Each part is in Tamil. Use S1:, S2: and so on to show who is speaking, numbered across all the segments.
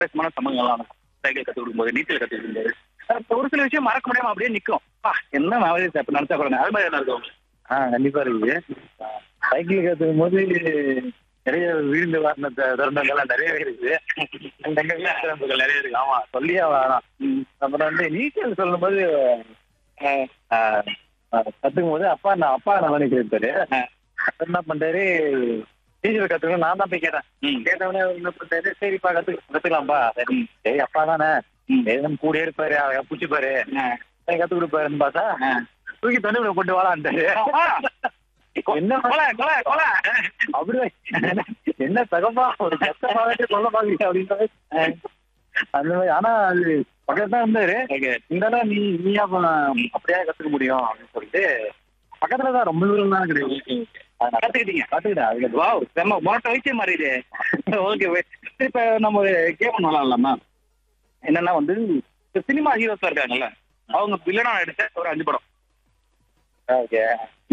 S1: வித்தியாசமான சம்பவங்கள்லாம் நடக்கும் சைக்கிள் கத்து கொடுக்கும்போது நீச்சல் கத்து கொடுக்கும்போது அப்ப ஒரு சில விஷயம் மறக்க முடியாம அப்படியே நிக்கும் பா, என்ன மெமரிஸ் அப்ப நினைச்சா கூட அது மாதிரி என்ன இருக்கும்
S2: ஆ கண்டிப்பா இருக்குது சைக்கிள் கத்துக்கும் போது நிறைய வீழ்ந்து வாரின த- தருணங்கள்லாம் நிறையவே இருக்குது
S1: சிறப்புகள் நிறைய இருக்கு ஆமா
S2: சொல்லியே வேணாம் அப்புறம் வந்து நீச்சல் சொல்லும்போது ஆ, ஆ, கத்துக்கும் போது அப்பா நான் அப்பா நான் நினைக்கிறேன் அப்ப என்ன பண்றாரு நீச்சல் கத்துக்கணும் நான் தான் போய் கேட்டேன்
S1: ம்.
S2: கேட்டவனே அவர் என்ன பண்றாரு சரிப்பா கத்து கத்துக்கலாம்ப்பா சரி சரி அப்பா தானே
S1: ம்.
S2: சரி நம்ம கூட இருப்பாரு அழகா பூச்சிப்பாரு
S1: ஆ.
S2: கத்து கொடுப்பாருன்னு பார்த்தா
S1: ஆ.
S2: தூக்கி தண்ணிக்குள்ள போட்டு வாழான்ட்டாரு என்ன
S1: கொலை கொலை கொலை
S2: அப்படிதான் என்ன தகப்பா ஒரு கஷ்டமாவே சொல்ல பாக்குறீங்க அப்படின்னு அந்த மாதிரி ஆனா அது பக்கத்துல தான் இருந்தாரு
S1: ஓகே
S2: இருந்தாலும் நீ நீயா அப்ப அப்படியே கத்துக்க முடியும் அப்படின்னு சொல்லிட்டு பக்கத்துல தான் ரொம்ப தூரம் தான் கிடையாது
S1: கத்துக்கிட்டீங்க
S2: கத்துக்கிட்டேன் அதுக்கு
S1: வாவ் செம்ம மோட்டோ வச்சே மாறிடு ஓகே இப்ப நம்ம ஒரு கேம் விளாடலாமா என்னன்னா வந்து சினிமா ஹீரோஸ் இருக்காங்கல்ல அவங்க வில்லனா எடுத்த ஒரு அஞ்சு படம்
S2: ஓகே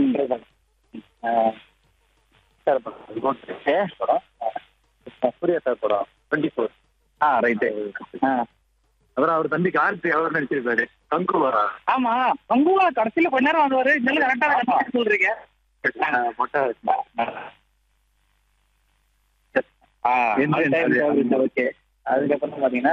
S2: சார் படம் சூர்யா சார் படம் டுவெண்ட்டி ஃபோர்
S1: ஆ ரைட்டு
S2: அப்புறம் அவர் தம்பி கார்த்தி அவர் நடிச்சிருப்பாரு கங்கு வரா
S1: ஆமா பங்குவா கடைசியில கொஞ்ச நேரம் வந்தவரு இன்னும் கரெக்டா சொல்றீங்க
S2: மொட்டை
S1: ஆ
S2: ஓகே
S1: ஓகே
S2: அதுக்கப்புறம் பாத்தீங்கன்னா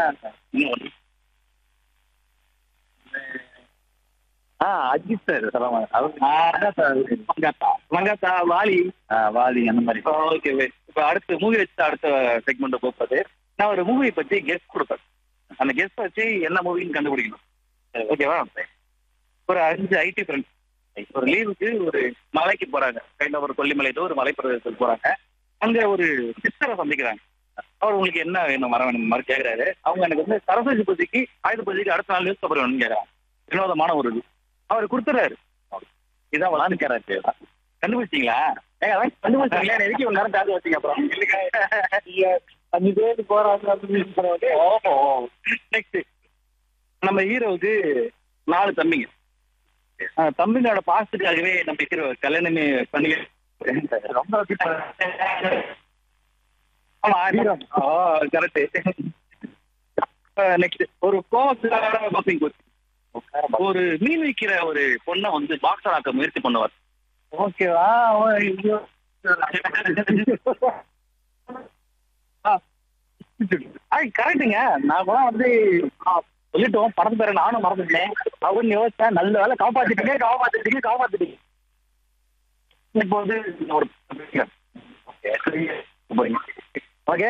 S2: ஆ அஜித் சார் சொல்லுவாங்க அவர்
S1: மங்காத்தா மங்காத்தா வாலி
S2: ஆ, வாலி அந்த மாதிரி
S1: ஓகே இப்ப அடுத்து மூவி வச்சு அடுத்த செக்மெண்ட் போப்பது நான் ஒரு மூவி பத்தி கெஸ்ட் கொடுப்பேன் அந்த கெஸ்ட் வச்சு என்ன மூவின்னு கண்டுபிடிக்கணும் ஓகேவா ஒரு அஞ்சு ஐடி ஃப்ரெண்ட்ஸ் ஒரு லீவுக்கு ஒரு மலைக்கு போறாங்க கைண்ட ஒரு கொல்லிமலை ஏதோ ஒரு மலைப்பிரதேசத்துக்கு போறாங்க அங்க ஒரு சிஸ்டரை சந்திக்கிறாங்க அவர் உங்களுக்கு என்ன வேணும் வர வேணும் இந்த மாதிரி கேக்குறாரு அவங்க எனக்கு வந்து சரஸ்வதி பூஜைக்கு ஆயுத பூஜைக்கு அடுத்த நாள் நியூஸ் பேப்பர் வேணும்னு கேக்குறாங்க வினோதமான ஒரு இது அவர் கொடுத்துறாரு இதான் வளான்னு கேராச்சு கண்டுபிடிச்சிங்களா ஏங்க அதான் கண்டுபிடிச்சிங்களா எதுக்கு ஒரு நேரம் காத்து வச்சீங்க அப்புறம்
S2: அஞ்சு பேர் போறாங்க
S1: ஓஹோ நெக்ஸ்ட் நம்ம ஹீரோவுக்கு நாலு தம்பிங்க ஆஹ் தம்பிங்களோட பாசத்துக்காகவே நம்ம ஹீரோ கல்யாணமே பண்ணி
S2: ரொம்ப
S1: ஆமா ஹீரோ ஓ கரெக்ட் நெக்ஸ்ட் ஒரு கோவத்துக்காக பாப்பிங் கோச் ஒரு மீன் விற்கிற ஒரு பொண்ணை வந்து பாக்ஸர் ஆக்க முயற்சி பண்ணுவார்
S2: ஓகேவா ஐயோ
S1: அது கரெக்டுங்க நான் கூட வந்து ஆ, சொல்லிட்டோம் படத்து பேரை நானும் மறந்துட்டேன் அப்படின்னு யோசிச்சேன் நல்ல வேலை காப்பாத்திட்டீங்க காப்பாத்திட்டீங்க காப்பாத்திட்டீங்க இப்போ வந்து ஒரு ஓகே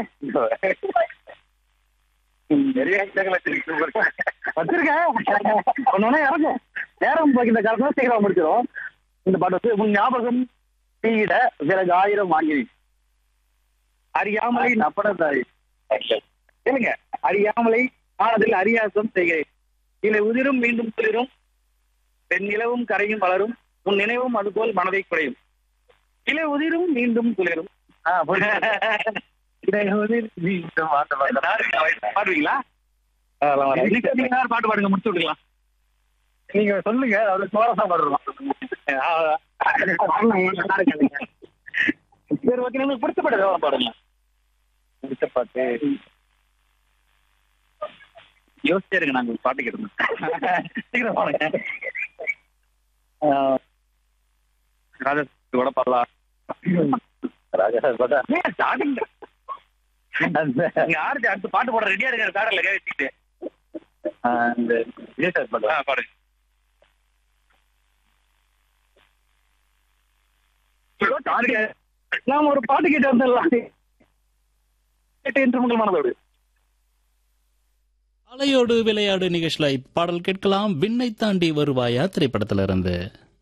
S2: நிறைய விஷயங்கள் வச்சிருக்கீங்க.
S1: வச்சிருக்கேன் ஒன்னு இறங்கும் நேரம் போய் இந்த காலத்துல சீக்கிரம் முடிச்சிடும் இந்த பாட்டு வந்து உன் ஞாபகம் தீயிட பிறகு ஆயிரம் வாங்கி அறியாமலை
S2: அப்படத்தாய்
S1: கேளுங்க அறியாமலை ஆனதில் அரியாசம் செய்கிறேன் இலை உதிரும் மீண்டும் குளிரும் பெண் நிலவும் கரையும் வளரும் உன் நினைவும் அதுபோல் மனதை குறையும் இலை உதிரும் மீண்டும் குளிரும்
S2: ஆ, புரியுது. இதை வந்து மீண்டும் மாத்த மாட்டேன்.
S1: பாடுவீங்களா Next நீங்க யார் பாட்டு பாடுங்க முடிச்சு விட்டுக்கலாம்
S2: நீங்க சொல்லுங்க அது சுவாரசம் படுறோம்
S1: சரி ஓகே உங்களுக்கு பிடிச்ச பாட்டு ஏதாவது பாடுங்க
S2: பிடிச்ச பாட்டு
S1: யோசிச்சே இருங்க நாங்க ஒரு பாட்டு கேட்டோம் சீக்கிரம் பாடுங்க ராஜா கூட பாடலாம்
S2: ராஜா சார் பாட்டா
S1: ஸ்டார்டிங்
S2: அந்த
S1: நீங்க ஆர்ஜி அடுத்து பாட்டு போட ரெடியா இருக்காரு காடல கை வச்சுக்கிட்டு
S2: ஆ, இந்த விஜய் சார் பாட்டா
S1: ஆ, பாடுங்க நாம ஒரு பாட்டு கேட்டு வந்துடலாம் கேட்டு என்று உங்கள் மனதோடு
S3: அலையோடு விளையாடு நிகழ்ச்சியில் பாடல் கேட்கலாம் விண்ணை தாண்டி வருவாயா திரைப்படத்திலிருந்து